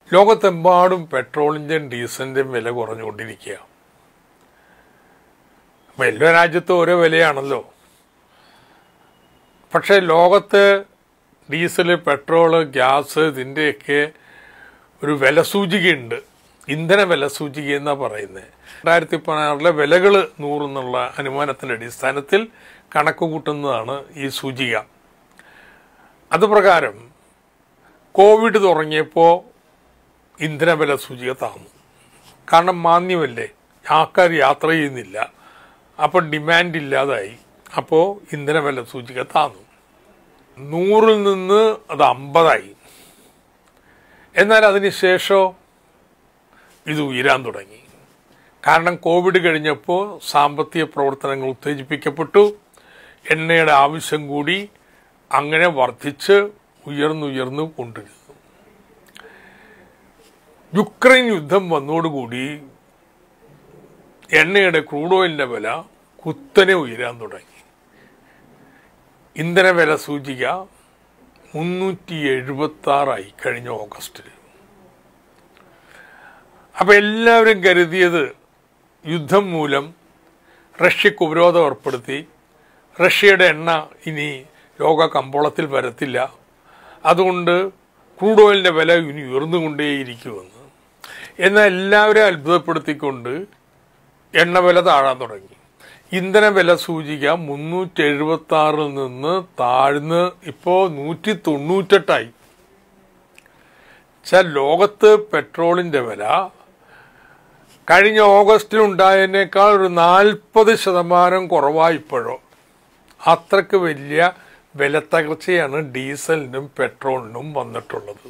ലോകത്തെമ്പാടും പെട്രോളിൻ്റെയും ഡീസലിൻ്റെയും വില കുറഞ്ഞുകൊണ്ടിരിക്കുക അപ്പം എല്ലാ രാജ്യത്തും ഓരോ വിലയാണല്ലോ പക്ഷേ ലോകത്ത് ഡീസൽ പെട്രോള് ഗ്യാസ് ഇതിൻ്റെയൊക്കെ ഒരു വില സൂചികയുണ്ട് ഇന്ധന വില സൂചിക എന്നാണ് പറയുന്നത് രണ്ടായിരത്തി പതിനാറിലെ വിലകൾ നൂറെന്നുള്ള അനുമാനത്തിൻ്റെ അടിസ്ഥാനത്തിൽ കണക്ക് കൂട്ടുന്നതാണ് ഈ സൂചിക അതുപ്രകാരം കോവിഡ് തുടങ്ങിയപ്പോൾ ഇന്ധന വില സൂചിക താന്നു കാരണം മാന്യമല്ലേ ആൾക്കാർ യാത്ര ചെയ്യുന്നില്ല അപ്പോൾ ഡിമാൻഡ് ഇല്ലാതായി അപ്പോൾ ഇന്ധന വില സൂചിക താന്നു നൂറിൽ നിന്ന് അത് അമ്പതായി എന്നാൽ അതിനുശേഷം ഇത് ഉയരാൻ തുടങ്ങി കാരണം കോവിഡ് കഴിഞ്ഞപ്പോൾ സാമ്പത്തിക പ്രവർത്തനങ്ങൾ ഉത്തേജിപ്പിക്കപ്പെട്ടു എണ്ണയുടെ ആവശ്യം കൂടി അങ്ങനെ വർദ്ധിച്ച് ഉയർന്നുയർന്നു കൊണ്ടിരുന്നു യുക്രൈൻ യുദ്ധം വന്നതോടുകൂടി എണ്ണയുടെ ക്രൂഡ് ഓയിലിന്റെ വില കുത്തനെ ഉയരാൻ തുടങ്ങി ഇന്ധന വില സൂചിക മുന്നൂറ്റി എഴുപത്തി ആറായി കഴിഞ്ഞ ഓഗസ്റ്റിൽ അപ്പൊ എല്ലാവരും കരുതിയത് യുദ്ധം മൂലം റഷ്യക്ക് ഉപരോധം ഏർപ്പെടുത്തി റഷ്യയുടെ എണ്ണ ഇനി ലോക കമ്പോളത്തിൽ വരത്തില്ല അതുകൊണ്ട് ക്രൂഡ് ഓയിലിന്റെ വില ഇനി ഉയർന്നുകൊണ്ടേയിരിക്കുമെന്ന് എന്നാൽ എല്ലാവരെയും അത്ഭുതപ്പെടുത്തിക്കൊണ്ട് എണ്ണ വില താഴാൻ തുടങ്ങി ഇന്ധന വില സൂചിക മുന്നൂറ്റി എഴുപത്തി ആറിൽ നിന്ന് താഴ്ന്ന് ഇപ്പോ നൂറ്റി തൊണ്ണൂറ്റെട്ടായി വെച്ചാൽ ലോകത്ത് പെട്രോളിന്റെ വില കഴിഞ്ഞ ഓഗസ്റ്റിൽ ഉണ്ടായതിനേക്കാൾ ഒരു നാൽപ്പത് ശതമാനം കുറവായി ഇപ്പോഴോ അത്രക്ക് വലിയ വിലത്തകർച്ചയാണ് ഡീസലിനും പെട്രോളിനും വന്നിട്ടുള്ളത്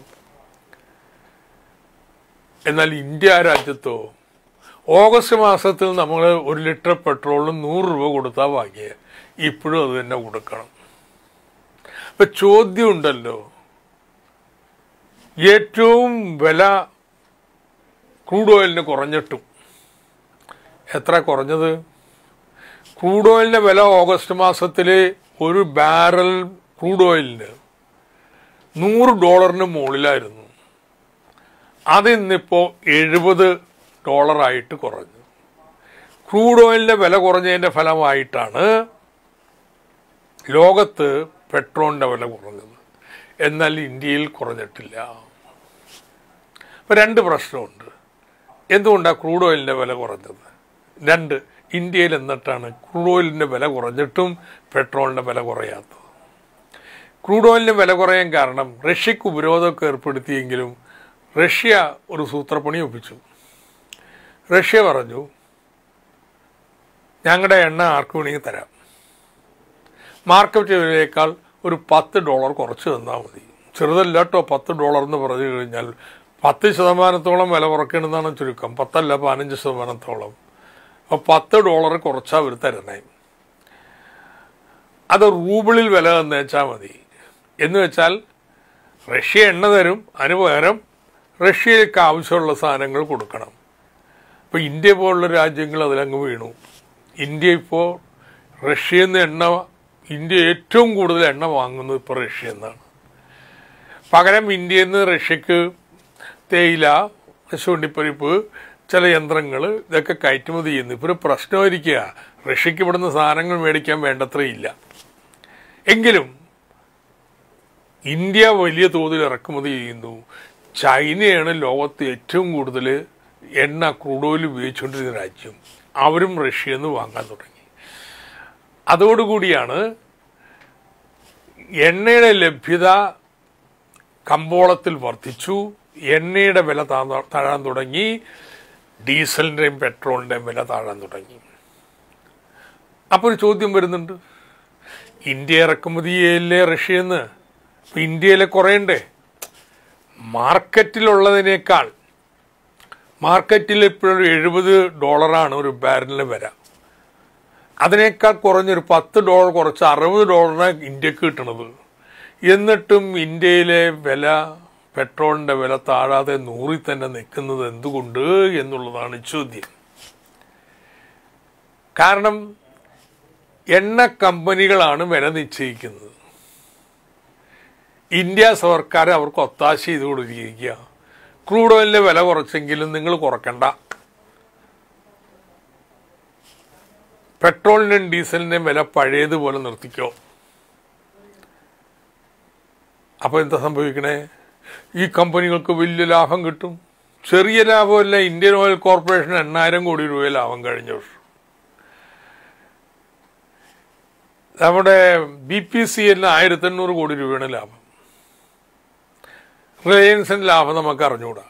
എന്നാൽ ഇന്ത്യ രാജ്യത്തോ ഓഗസ്റ്റ് മാസത്തിൽ നമ്മൾ ഒരു ലിറ്റർ പെട്രോളിന് നൂറ് രൂപ കൊടുത്താൽ വാങ്ങിയ ഇപ്പോഴും അത് തന്നെ കൊടുക്കണം അപ്പൊ ചോദ്യം ഉണ്ടല്ലോ ഏറ്റവും വില ക്രൂഡ് ഓയിലിന് കുറഞ്ഞിട്ടും എത്ര കുറഞ്ഞത് ക്രൂഡ് ഓയിലിന്റെ വില ഓഗസ്റ്റ് മാസത്തിൽ ഒരു ബാരൽ ക്രൂഡ് ഓയിലിന് നൂറ് ഡോളറിന് മുകളിലായിരുന്നു അത് ഇന്നിപ്പോ എഴുപത് ഡോളറായിട്ട് കുറഞ്ഞു ക്രൂഡ് ഓയിലിന്റെ വില കുറഞ്ഞതിന്റെ ഫലമായിട്ടാണ് ലോകത്ത് പെട്രോളിന്റെ വില കുറഞ്ഞത് എന്നാൽ ഇന്ത്യയിൽ കുറഞ്ഞിട്ടില്ല അപ്പൊ രണ്ട് പ്രശ്നമുണ്ട് എന്തുകൊണ്ടാണ് ക്രൂഡ് ഓയിലിന്റെ വില കുറഞ്ഞത് രണ്ട് ഇന്ത്യയിൽ എന്നിട്ടാണ് ക്രൂഡ് ഓയിലിന്റെ വില കുറഞ്ഞിട്ടും പെട്രോളിന്റെ വില കുറയാത്തത് ക്രൂഡ് ഓയിലിന് വില കുറയാൻ കാരണം റഷ്യക്ക് ഉപരോധമൊക്കെ ഏർപ്പെടുത്തിയെങ്കിലും റഷ്യ ഒരു സൂത്രപ്പണി ഒപ്പിച്ചു റഷ്യ പറഞ്ഞു ഞങ്ങളുടെ എണ്ണ ആർക്ക് വേണമെങ്കിൽ തരാം മാർക്കറ്റ് വിലയേക്കാൾ ഒരു പത്ത് ഡോളർ കുറച്ച് തന്നാൽ മതി ചെറുതല്ല കേട്ടോ പത്ത് ഡോളർ എന്ന് പറഞ്ഞു കഴിഞ്ഞാൽ പത്ത് ശതമാനത്തോളം വില കുറയ്ക്കണമെന്നാണ് ചുരുക്കം പത്തല്ല പതിനഞ്ച് ശതമാനത്തോളം അപ്പോൾ പത്ത് ഡോളർ കുറച്ചാൽ അവർ തരണേ അത് റൂബിളിൽ വില തന്നേച്ചാൽ മതി എന്ന് വെച്ചാൽ റഷ്യ എണ്ണ തരും അതിന് പകരം റഷ്യയിലേക്ക് ആവശ്യമുള്ള സാധനങ്ങൾ കൊടുക്കണം അപ്പോൾ ഇന്ത്യ പോലുള്ള രാജ്യങ്ങൾ അതിലങ്ങ് വീണു ഇന്ത്യ ഇപ്പോൾ റഷ്യയിൽ നിന്ന് എണ്ണ ഇന്ത്യ ഏറ്റവും കൂടുതൽ എണ്ണ വാങ്ങുന്നത് ഇപ്പോൾ റഷ്യ എന്നാണ് പകരം ഇന്ത്യയിൽ നിന്ന് റഷ്യക്ക് തേയില ശുണ്ടിപ്പരിപ്പ് ചില യന്ത്രങ്ങൾ ഇതൊക്കെ കയറ്റുമതി ചെയ്യുന്നു ഇപ്പോൾ ഒരു പ്രശ്നമായിരിക്കുക റഷ്യക്ക് ഇവിടുന്ന് സാധനങ്ങൾ മേടിക്കാൻ വേണ്ടത്രയില്ല എങ്കിലും ഇന്ത്യ വലിയ തോതിൽ ഇറക്കുമതി ചെയ്യുന്നു ചൈനയാണ് ലോകത്ത് ഏറ്റവും കൂടുതൽ എണ്ണ ക്രൂഡ് ഓയിൽ ഉപയോഗിച്ചുകൊണ്ടിരുന്ന രാജ്യം അവരും റഷ്യയിൽ നിന്ന് വാങ്ങാൻ തുടങ്ങി അതോടുകൂടിയാണ് എണ്ണയുടെ ലഭ്യത കമ്പോളത്തിൽ വർദ്ധിച്ചു എണ്ണയുടെ വില താഴ്ന്ന- താഴാൻ തുടങ്ങി ഡീസലിന്റെയും പെട്രോളിന്റെയും വില താഴാൻ തുടങ്ങി അപ്പോൾ ഒരു ചോദ്യം വരുന്നുണ്ട് ഇന്ത്യ ഇറക്കുമതി ചെയ്യല്ലേ റഷ്യന്ന് അപ്പൊ ഇന്ത്യയിലെ കുറയണ്ടേ മാർക്കറ്റിലുള്ളതിനേക്കാൾ മാർക്കറ്റിൽ ഇപ്പോഴൊരു എഴുപത് ഡോളറാണ് ഒരു ബാരലിന് വില അതിനേക്കാൾ കുറഞ്ഞൊരു പത്ത് ഡോളർ കുറച്ച് അറുപത് ഡോളറാണ് ഇന്ത്യക്ക് കിട്ടണത് എന്നിട്ടും ഇന്ത്യയിലെ വില പെട്രോളിന്റെ വില താഴാതെ നൂറിൽ തന്നെ നിൽക്കുന്നത് എന്തുകൊണ്ട് എന്നുള്ളതാണ് ചോദ്യം കാരണം എണ്ണ കമ്പനികളാണ് വില നിശ്ചയിക്കുന്നത് ഇന്ത്യ സർക്കാർ അവർക്ക് ഒത്താശ ചെയ്ത് കൊടുത്തിരിക്കുക ക്രൂഡ് ഓയിലിന്റെ വില കുറച്ചെങ്കിലും നിങ്ങൾ കുറക്കണ്ട പെട്രോളിന്റെയും ഡീസലിന്റെയും വില പഴയതുപോലെ നിർത്തിക്കോ അപ്പൊ എന്താ സംഭവിക്കണേ ഈ കമ്പനികൾക്ക് വലിയ ലാഭം കിട്ടും ചെറിയ ലാഭമല്ല ഇന്ത്യൻ ഓയിൽ കോർപ്പറേഷൻ എണ്ണായിരം കോടി രൂപ ലാഭം കഴിഞ്ഞ വർഷം നമ്മുടെ ബി പി സി എല്ലിന് ആയിരത്തി എണ്ണൂറ് കോടി രൂപയാണ് ലാഭം റിലയൻസിന്റെ ലാഭം നമുക്ക് അറിഞ്ഞുകൂടാ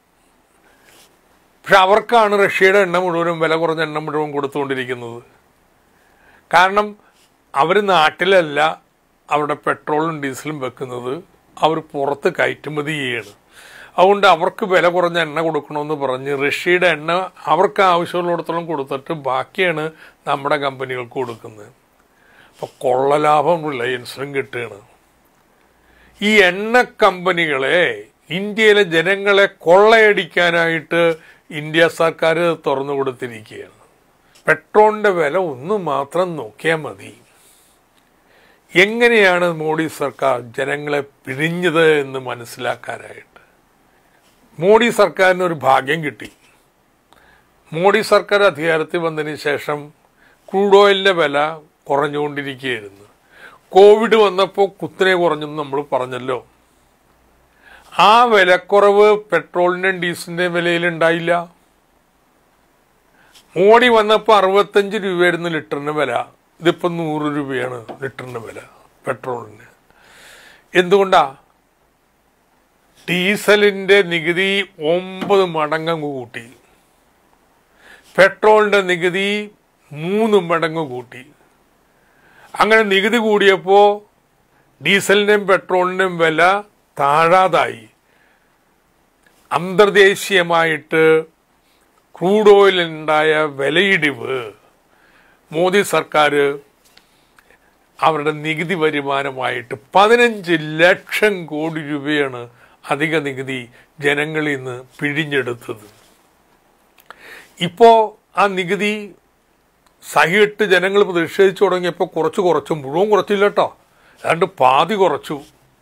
പക്ഷെ അവർക്കാണ് റഷ്യയുടെ എണ്ണ മുഴുവനും വില കുറഞ്ഞ എണ്ണ മുഴുവൻ കൊടുത്തുകൊണ്ടിരിക്കുന്നത് കാരണം അവർ നാട്ടിലല്ല അവിടെ പെട്രോളും ഡീസലും വെക്കുന്നത് അവർ പുറത്ത് കയറ്റുമതി ചെയ്യാണ് അതുകൊണ്ട് അവർക്ക് വില കുറഞ്ഞ എണ്ണ കൊടുക്കണമെന്ന് പറഞ്ഞ് റഷ്യയുടെ എണ്ണ അവർക്ക് ആവശ്യമുള്ളിടത്തോളം കൊടുത്തിട്ട് ബാക്കിയാണ് നമ്മുടെ കമ്പനികൾക്ക് കൊടുക്കുന്നത് അപ്പോൾ കൊള്ളലാഭം റിലയൻസിനും കിട്ടുകയാണ് ഈ എണ്ണ കമ്പനികളെ ഇന്ത്യയിലെ ജനങ്ങളെ കൊള്ളയടിക്കാനായിട്ട് ഇന്ത്യ സർക്കാർ തുറന്നു കൊടുത്തിരിക്കുകയാണ് പെട്രോളിന്റെ വില ഒന്ന് മാത്രം നോക്കിയാൽ മതി എങ്ങനെയാണ് മോഡി സർക്കാർ ജനങ്ങളെ പിഴിഞ്ഞത് എന്ന് മനസ്സിലാക്കാനായിട്ട് മോഡി സർക്കാരിന് ഒരു ഭാഗ്യം കിട്ടി മോഡി സർക്കാർ അധികാരത്തിൽ വന്നതിന് ശേഷം ക്രൂഡ് ഓയിലിന്റെ വില കുറഞ്ഞുകൊണ്ടിരിക്കുകയായിരുന്നു കോവിഡ് വന്നപ്പോൾ കുത്തിനെ കുറഞ്ഞെന്ന് നമ്മൾ പറഞ്ഞല്ലോ ആ വിലക്കുറവ് പെട്രോളിന്റെയും ഡീസലിന്റെയും വിലയിൽ ഉണ്ടായില്ല മോഡി വന്നപ്പോൾ അറുപത്തഞ്ച് രൂപയായിരുന്നു ലിറ്ററിന് വില ഇതിപ്പോ നൂറ് രൂപയാണ് ലിറ്ററിന് വില പെട്രോളിന് എന്തുകൊണ്ടാ ഡീസലിന്റെ നികുതി ഒമ്പത് മടങ്ങ് കൂട്ടി പെട്രോളിന്റെ നികുതി മൂന്ന് മടങ്ങ് കൂട്ടി അങ്ങനെ നികുതി കൂടിയപ്പോ ഡീസലിന്റെയും പെട്രോളിന്റെയും വില താഴാതായി അന്തർദേശീയമായിട്ട് ക്രൂഡ് ഓയിലുണ്ടായ വിലയിടിവ് മോദി സർക്കാർ അവരുടെ നികുതി വരുമാനമായിട്ട് പതിനഞ്ച് ലക്ഷം കോടി രൂപയാണ് അധിക നികുതി ജനങ്ങളിൽ നിന്ന് പിഴിഞ്ഞെടുത്തത് ഇപ്പോ ആ നികുതി സഹിയിട്ട് ജനങ്ങൾ പ്രതിഷേധിച്ചു തുടങ്ങിയപ്പോൾ കുറച്ച് കുറച്ചു മുഴുവൻ കുറച്ചില്ല കേട്ടോ ഏതാണ്ട് പാതി കുറച്ചു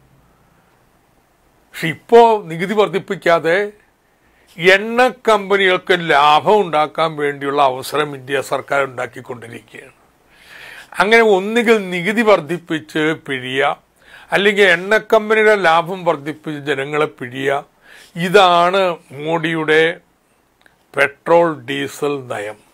പക്ഷെ ഇപ്പോ നികുതി വർദ്ധിപ്പിക്കാതെ എണ്ണ കമ്പനികൾക്ക് ലാഭം ഉണ്ടാക്കാൻ വേണ്ടിയുള്ള അവസരം ഇന്ത്യ സർക്കാർ ഉണ്ടാക്കിക്കൊണ്ടിരിക്കുകയാണ് അങ്ങനെ ഒന്നുകിൽ നികുതി വർദ്ധിപ്പിച്ച് പിഴിയ അല്ലെങ്കിൽ എണ്ണ കമ്പനിയുടെ ലാഭം വർദ്ധിപ്പിച്ച് ജനങ്ങളെ പിഴിയ ഇതാണ് മോഡിയുടെ പെട്രോൾ ഡീസൽ നയം